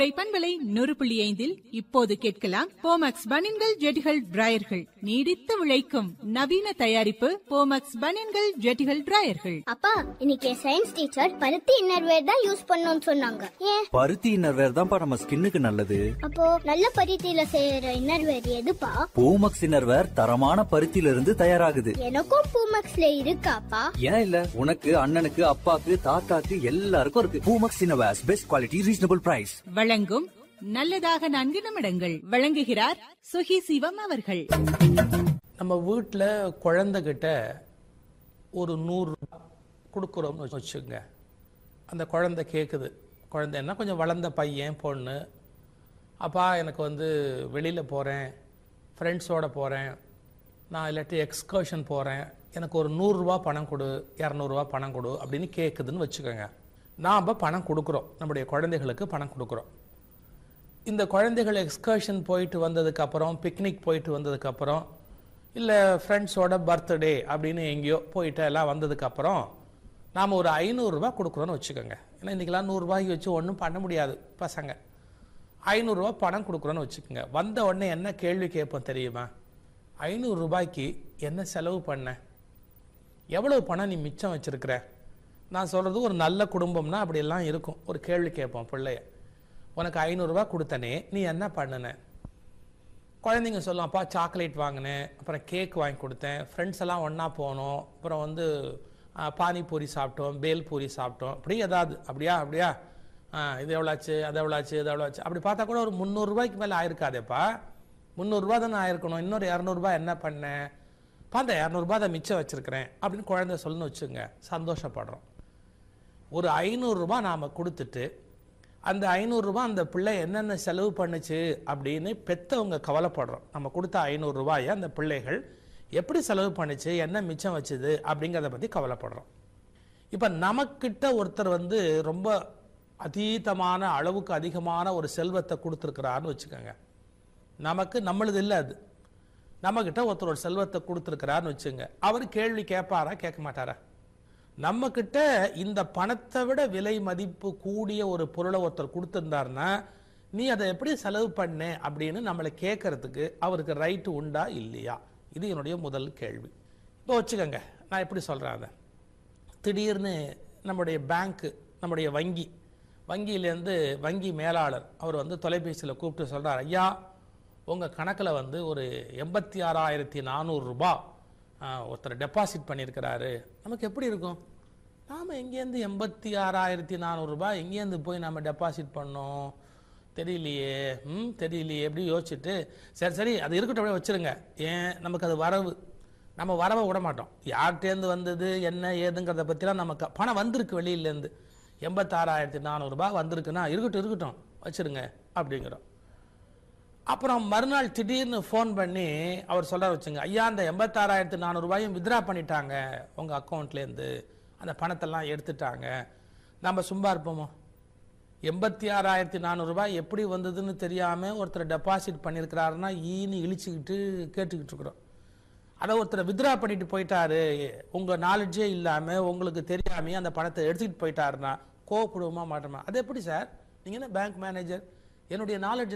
கோடை பண்பலை நூறு புள்ளி ஐந்தில் இப்போது கேட்கலாம் போமக்ஸ் பனின்கள் ஜெட்டிகள் டிராயர்கள் நீடித்து உழைக்கும் நவீன தயாரிப்பு போமக்ஸ் பனின்கள் ஜெட்டிகள் டிராயர்கள் அப்பா இன்னைக்கு சயின்ஸ் டீச்சர் பருத்தி இன்னர்வேர் தான் யூஸ் பண்ணணும்னு சொன்னாங்க ஏன் பருத்தி இன்னர்வேர் தான்ப்பா நம்ம ஸ்கின்னுக்கு நல்லது அப்போ நல்ல பருத்தியில செய்யற இன்னர்வேர் எதுப்பா பூமக்ஸ் இன்னர்வேர் தரமான பருத்தியில இருந்து தயாராகுது எனக்கும் பூமக்ஸ்ல இருக்காப்பா ஏன் இல்ல உனக்கு அண்ணனுக்கு அப்பாக்கு தாத்தாக்கு எல்லாருக்கும் இருக்கு Poomex innerwears best quality reasonable price வழங்கும் நல்லதாக நான்கு நிமிடங்கள் வழங்குகிறார் சுகி சிவம் அவர்கள் நம்ம வீட்டில் குழந்தைகிட்ட ஒரு நூறு கொடுக்குறோம்னு வச்சுக்கோங்க அந்த குழந்தை கேட்குது குழந்தைன்னா கொஞ்சம் வளர்ந்த பையன் பொண்ணு அப்பா எனக்கு வந்து வெளியில் போகிறேன் ஃப்ரெண்ட்ஸோட போகிறேன் நான் இல்லாட்டி எக்ஸ்கர்ஷன் போகிறேன் எனக்கு ஒரு நூறுரூவா பணம் கொடு இரநூறுவா பணம் கொடு அப்படின்னு கேட்குதுன்னு வச்சுக்கோங்க நாம் பணம் கொடுக்குறோம் நம்முடைய குழந்தைகளுக்கு பணம் கொடுக்குறோம் இந்த குழந்தைகள் எக்ஸ்கர்ஷன் போயிட்டு வந்ததுக்கப்புறம் பிக்னிக் போயிட்டு வந்ததுக்கப்புறம் இல்லை ஃப்ரெண்ட்ஸோட பர்த்டே அப்படின்னு எங்கேயோ போயிட்டு எல்லாம் வந்ததுக்கப்புறம் நாம் ஒரு ஐநூறுரூவா கொடுக்குறோன்னு வச்சுக்கோங்க ஏன்னா இன்றைக்கெல்லாம் நூறுரூவாய்க்கு வச்சு ஒன்றும் பண்ண முடியாது பசங்க ஐநூறுரூவா பணம் கொடுக்குறோன்னு வச்சுக்கோங்க வந்த உடனே என்ன கேள்வி கேட்போம் தெரியுமா ஐநூறு ரூபாய்க்கு என்ன செலவு பண்ண எவ்வளவு பணம் நீ மிச்சம் வச்சிருக்கிற நான் சொல்கிறது ஒரு நல்ல குடும்பம்னா அப்படியெல்லாம் இருக்கும் ஒரு கேள்வி கேட்போம் பிள்ளைய உனக்கு ஐநூறுரூவா கொடுத்தனே நீ என்ன பண்ணுன குழந்தைங்க சொல்லும் அப்பா சாக்லேட் வாங்கினேன் அப்புறம் கேக் வாங்கி கொடுத்தேன் ஃப்ரெண்ட்ஸ் எல்லாம் ஒன்றா போனோம் அப்புறம் வந்து ஆ, பானிபூரி சாப்பிட்டோம் பேல் பூரி சாப்பிட்டோம் அப்படி ஏதாவது அப்படியா அப்படியா ஆ, இது எவ்வளோச்சு அது எவ்வளோச்சு இது எவ்வளோச்சு அப்படி பார்த்தா கூட ஒரு முந்நூறுரூவாய்க்கு மேலே ஆயிருக்காதேப்பா முந்நூறுரூவா தானே ஆயிருக்கணும் இன்னொரு இரநூறுபா என்ன பண்ணேன் பார்த்தா இரநூறுபா அதை மிச்சம் வச்சிருக்கிறேன் அப்படின்னு குழந்தை சொல்லணும்னு வச்சுங்க சந்தோஷப்படுறோம் ஒரு ஐநூறுரூபா நாம் கொடுத்துட்டு அந்த ஐநூறுரூபா அந்த பிள்ளை என்னென்ன செலவு பண்ணுச்சு அப்படின்னு பெத்தவங்க கவலைப்படுறோம் நம்ம கொடுத்த ஐநூறுரூவாயை அந்த பிள்ளைகள் எப்படி செலவு பண்ணுச்சு என்ன மிச்சம் வச்சுது அப்படிங்கிறத பற்றி கவலைப்படுறோம் இப்போ நமக்கிட்ட ஒருத்தர் வந்து ரொம்ப அதீதமான அளவுக்கு அதிகமான ஒரு செல்வத்தை கொடுத்துருக்கிறாருன்னு வச்சுக்கோங்க நமக்கு நம்மளது இல்லை அது நம்மக்கிட்ட ஒருத்தர் ஒரு செல்வத்தை கொடுத்துருக்கிறாருன்னு வச்சுங்க அவர் கேள்வி கேட்பாரா கேட்க மாட்டாரா நம்ம கிட்ட இந்த பணத்தை விட விலை மதிப்பு கூடிய ஒரு பொருளை ஒருத்தர் கொடுத்துருந்தாருன்னா நீ அதை எப்படி செலவு பண்ண அப்படின்னு நம்மளை கேட்கறதுக்கு அவருக்கு ரைட்டு உண்டா இல்லையா இது என்னுடைய முதல் கேள்வி இப்போ வச்சுக்கோங்க நான் எப்படி சொல்கிறேன் அதை திடீர்னு நம்முடைய பேங்க்கு நம்முடைய வங்கி வங்கியிலேருந்து வங்கி மேலாளர் அவர் வந்து தொலைபேசியில் கூப்பிட்டு சொல்கிறார் ஐயா உங்கள் கணக்கில் வந்து ஒரு எண்பத்தி ஆறாயிரத்தி நானூறுரூபா ஒருத்தர் டெபாசிட் பண்ணியிருக்கிறாரு நமக்கு எப்படி இருக்கும் நாம் எங்கேருந்து எண்பத்தி ஆறாயிரத்தி நானூறுரூபா எங்கேருந்து போய் நம்ம டெபாசிட் பண்ணோம் தெரியலையே ம் தெரியலையே எப்படி யோசிச்சுட்டு சரி சரி அது இருக்கட்டும் அப்படியே வச்சிருங்க ஏன் நமக்கு அது வரவு நம்ம வரவை விட மாட்டோம் யார்கிட்டேருந்து வந்தது என்ன ஏதுங்கிறத பற்றிலாம் நமக்கு பணம் வந்திருக்கு வெளியிலேருந்து எண்பத்தாறாயிரத்தி நானூறுரூபா வந்திருக்குன்னா இருக்கட்டும் இருக்கட்டும் வச்சிருங்க அப்படிங்கிறோம் அப்புறம் மறுநாள் திடீர்னு ஃபோன் பண்ணி அவர் சொல்ல வச்சுங்க ஐயா அந்த எண்பத்தாறாயிரத்து நானூறுபாயும் வித்ரா பண்ணிட்டாங்க உங்கள் அக்கௌண்ட்லேருந்து அந்த பணத்தெல்லாம் எடுத்துட்டாங்க நம்ம சும்மா இருப்போமோ எண்பத்தி ஆறாயிரத்தி நானூறுபாய் எப்படி வந்ததுன்னு தெரியாமல் ஒருத்தர் டெபாசிட் பண்ணியிருக்கிறாருன்னா ஈன்னு இழிச்சுக்கிட்டு கேட்டுக்கிட்டு இருக்கிறோம் அதை ஒருத்தர் வித்ரா பண்ணிட்டு போயிட்டாரு உங்கள் நாலேஜே இல்லாமல் உங்களுக்கு தெரியாமையே அந்த பணத்தை எடுத்துக்கிட்டு போயிட்டாருன்னா கோவப்படுவோமா மாட்டோமா அது எப்படி சார் நீங்கள் என்ன பேங்க் மேனேஜர் என்னுடைய நாலேஜ்